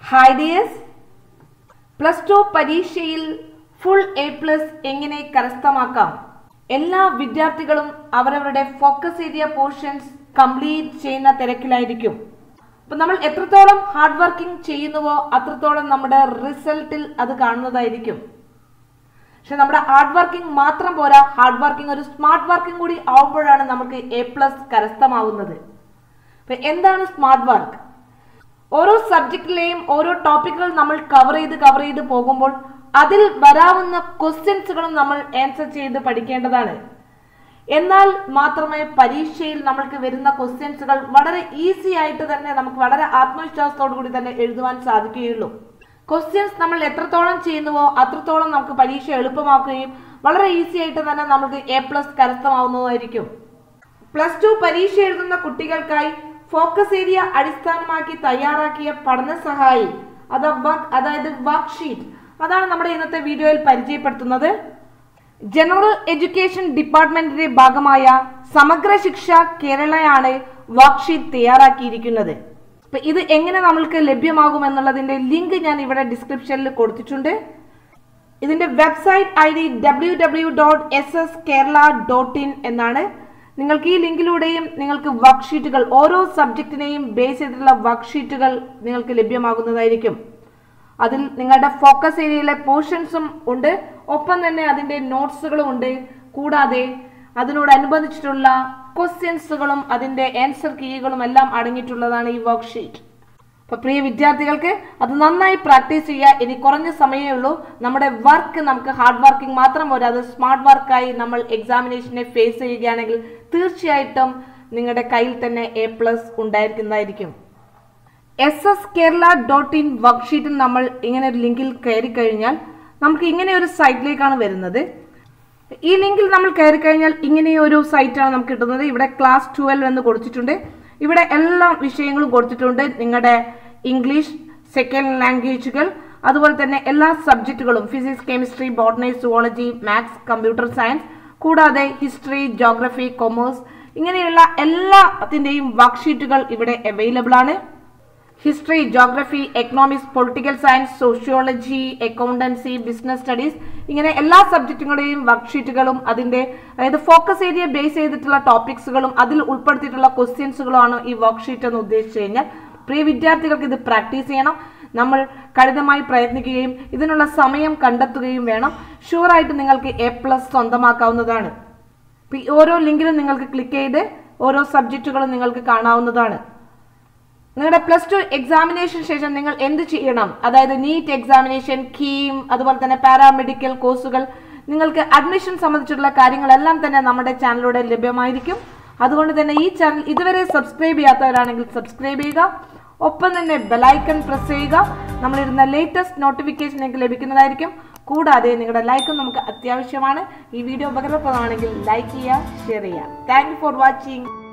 hi dears plus two പരീക്ഷയിൽ full A plus എങ്ങനെ കരസ്ഥമാക്കാം എല്ലാ വിദ്യാർത്ഥികളും അവരവരുടെ ഫോക്കസ് ഏരിയ പോർഷൻസ് കംപ്ലീറ്റ് ചെയ്യുന്ന തിരക്കിലായിരിക്കും അപ്പൊ നമ്മൾ എത്രത്തോളം ഹാർഡ് വർക്കിംഗ് ചെയ്യുന്നുവോ അത്രത്തോളം നമ്മുടെ റിസൾട്ടിൽ അത് കാണുന്നതായിരിക്കും പക്ഷെ നമ്മുടെ ഹാർഡ് വർക്കിംഗ് മാത്രം പോരാ ഹാർഡ് വർക്കിംഗ് ഒരു സ്മാർട്ട് വർക്കിംഗ് കൂടി ആവുമ്പോഴാണ് നമുക്ക് എ പ്ലസ് കരസ്ഥമാവുന്നത് അപ്പൊ എന്താണ് സ്മാർട്ട് വർക്ക് ഓരോ സബ്ജക്റ്റിലെയും ഓരോ ടോപ്പിക്കുകൾ നമ്മൾ കവർ ചെയ്ത് കവർ ചെയ്ത് പോകുമ്പോൾ അതിൽ വരാവുന്ന ക്വസ്റ്റ്യൻസുകളും നമ്മൾ ആൻസർ ചെയ്ത് പഠിക്കേണ്ടതാണ് എന്നാൽ മാത്രമേ പരീക്ഷയിൽ നമ്മൾക്ക് വരുന്ന ക്വസ്റ്റ്യൻസുകൾ വളരെ ഈസി ആയിട്ട് തന്നെ നമുക്ക് വളരെ ആത്മവിശ്വാസത്തോടു കൂടി തന്നെ എഴുതുവാൻ സാധിക്കുകയുള്ളൂ ക്വസ്റ്റ്യൻസ് നമ്മൾ എത്രത്തോളം ചെയ്യുന്നുവോ അത്രത്തോളം നമുക്ക് പരീക്ഷ എളുപ്പമാക്കുകയും വളരെ ഈസി ആയിട്ട് തന്നെ നമുക്ക് എ പ്ലസ് കരസ്ഥമാവുന്നതായിരിക്കും പ്ലസ് ടു പരീക്ഷ എഴുതുന്ന കുട്ടികൾക്കായി ഫോക്കസ് ഏരിയ അടിസ്ഥാനമാക്കി തയ്യാറാക്കിയ പഠന സഹായി അത് വർക്ക് അതായത് വർക്ക് ഷീറ്റ് അതാണ് നമ്മുടെ ഇന്നത്തെ വീഡിയോയിൽ പരിചയപ്പെടുത്തുന്നത് ജനറൽ എഡ്യൂക്കേഷൻ ഡിപ്പാർട്ട്മെന്റിന്റെ ഭാഗമായ സമഗ്ര ശിക്ഷ കേരളയാണ് വർക്ക് ഷീറ്റ് തയ്യാറാക്കിയിരിക്കുന്നത് അപ്പൊ ഇത് എങ്ങനെ നമ്മൾക്ക് ലഭ്യമാകും എന്നുള്ളതിന്റെ ലിങ്ക് ഞാൻ ഇവിടെ ഡിസ്ക്രിപ്ഷനിൽ കൊടുത്തിട്ടുണ്ട് ഇതിന്റെ website I D W W dot S S Kerala dot in എന്നാണ് നിങ്ങൾക്ക് ഈ ലിങ്കിലൂടെയും നിങ്ങൾക്ക് വർക്ക് ഷീറ്റുകൾ ഓരോ സബ്ജക്റ്റിനെയും ബേസ് ചെയ്തിട്ടുള്ള വർക്ക് ഷീറ്റുകൾ നിങ്ങൾക്ക് ലഭ്യമാകുന്നതായിരിക്കും അതിൽ നിങ്ങളുടെ ഫോക്കസ് ഏരിയയിലെ പോർഷൻസും ഉണ്ട് ഒപ്പം തന്നെ അതിന്റെ നോട്ട്സുകളും ഉണ്ട് കൂടാതെ അതിനോടനുബന്ധിച്ചിട്ടുള്ള ക്വസ്റ്റ്യൻസുകളും അതിന്റെ ആൻസർ കീകളും എല്ലാം അടങ്ങിയിട്ടുള്ളതാണ് ഈ വർക്ക് ഷീറ്റ് അപ്പൊ പ്രിയ വിദ്യാർത്ഥികൾക്ക് അത് നന്നായി പ്രാക്ടീസ് ചെയ്യുക ഇനി കുറഞ്ഞ സമയമേ ഉള്ളൂ നമ്മുടെ വർക്ക് നമുക്ക് ഹാർഡ് വർക്കിംഗ് മാത്രം പോരാ അത് സ്മാർട്ട് വർക്കായി നമ്മൾ എക്സാമിനേഷനെ ഫേസ് ചെയ്യുകയാണെങ്കിൽ തീർച്ചയായിട്ടും നിങ്ങളുടെ കയ്യിൽ തന്നെ എ പ്ലസ് ഉണ്ടായിരിക്കുന്നതായിരിക്കും S S Kerala dot in വർക്ക്ഷീറ്റിൽ നമ്മൾ ഇങ്ങനെ ഒരു ലിങ്കിൽ കയറി കഴിഞ്ഞാൽ നമുക്ക് ഇങ്ങനെ ഒരു സൈറ്റിലേക്കാണ് വരുന്നത് ഈ ലിങ്കിൽ നമ്മൾ കയറി കഴിഞ്ഞാൽ ഇങ്ങനെ ഒരു സൈറ്റാണ് നമുക്ക് കിട്ടുന്നത് ഇവിടെ ക്ലാസ് ട്വൽവ് എന്ന് കൊടുത്തിട്ടുണ്ട് ഇവിടെ എല്ലാ വിഷയങ്ങളും കൊടുത്തിട്ടുണ്ട് നിങ്ങളുടെ ഇംഗ്ലീഷ് സെക്കൻഡ് ലാംഗ്വേജുകൾ അതുപോലെ തന്നെ എല്ലാ സബ്ജക്റ്റുകളും physics chemistry botany zoology maths computer science കൂടാതെ ഹിസ്റ്ററി ജോഗ്രഫി കൊമേഴ്സ് ഇങ്ങനെയുള്ള എല്ലാത്തിൻ്റെയും വർക്ക്ഷീറ്റുകൾ ഇവിടെ അവൈലബിൾ ആണ് history geography economics political science sociology accountancy business studies ഇങ്ങനെ എല്ലാ സബ്ജക്റ്റുകളുടെയും വർക്ക്ഷീറ്റുകളും അതിന്റെ അതായത് ഫോക്കസ് ഏരിയ ബേസ് ചെയ്തിട്ടുള്ള ടോപ്പിക്സുകളും അതിൽ ഉൾപ്പെടുത്തിയിട്ടുള്ള ക്വസ്റ്റ്യൻസുകളുമാണ് ഈ വർക്ക്ഷീറ്റ് എന്ന് ഉദ്ദേശിച്ചു കഴിഞ്ഞാൽ പ്രിയ വിദ്യാർത്ഥികൾക്ക് ഇത് പ്രാക്ടീസ് ചെയ്യണം നമ്മൾ കഠിനമായി പ്രയത്നിക്കുകയും ഇതിനുള്ള സമയം കണ്ടെത്തുകയും വേണം ഷുവറായിട്ട് നിങ്ങൾക്ക് എ പ്ലസ് സ്വന്തമാക്കാവുന്നതാണ് ഇപ്പൊ ഈ ഓരോ ലിങ്കിലും നിങ്ങൾക്ക് ക്ലിക്ക് ചെയ്ത് ഓരോ സബ്ജക്റ്റുകളും നിങ്ങൾക്ക് കാണാവുന്നതാണ് നിങ്ങളുടെ പ്ലസ് ടു എക്സാമിനേഷൻ ശേഷം നിങ്ങൾ എന്ത് ചെയ്യണം അതായത് നീറ്റ് എക്സാമിനേഷൻ കീം അതുപോലെ തന്നെ പാരാമെഡിക്കൽ കോഴ്സുകൾ നിങ്ങൾക്ക് അഡ്മിഷൻ സംബന്ധിച്ചിട്ടുള്ള കാര്യങ്ങളെല്ലാം തന്നെ നമ്മുടെ ചാനലിലൂടെ ലഭ്യമായിരിക്കും അതുകൊണ്ട് തന്നെ ഈ ചാനൽ ഇതുവരെ സബ്സ്ക്രൈബ് ചെയ്യാത്തവരാണെങ്കിൽ സബ്സ്ക്രൈബ് ചെയ്യുക ഒപ്പം തന്നെ ബെലൈക്കൺ പ്രസ് ചെയ്യുക നമ്മളിരുന്ന ലേറ്റസ്റ്റ് നോട്ടിഫിക്കേഷൻ നിങ്ങൾക്ക് ലഭിക്കുന്നതായിരിക്കും കൂടാതെ നിങ്ങളുടെ ലൈക്കും നമുക്ക് അത്യാവശ്യമാണ് ഈ വീഡിയോ ഉപകാരപ്രദമാണെങ്കിൽ ലൈക്ക് ചെയ്യുക ഷെയർ ചെയ്യുക താങ്ക് ഫോർ വാച്ചിങ്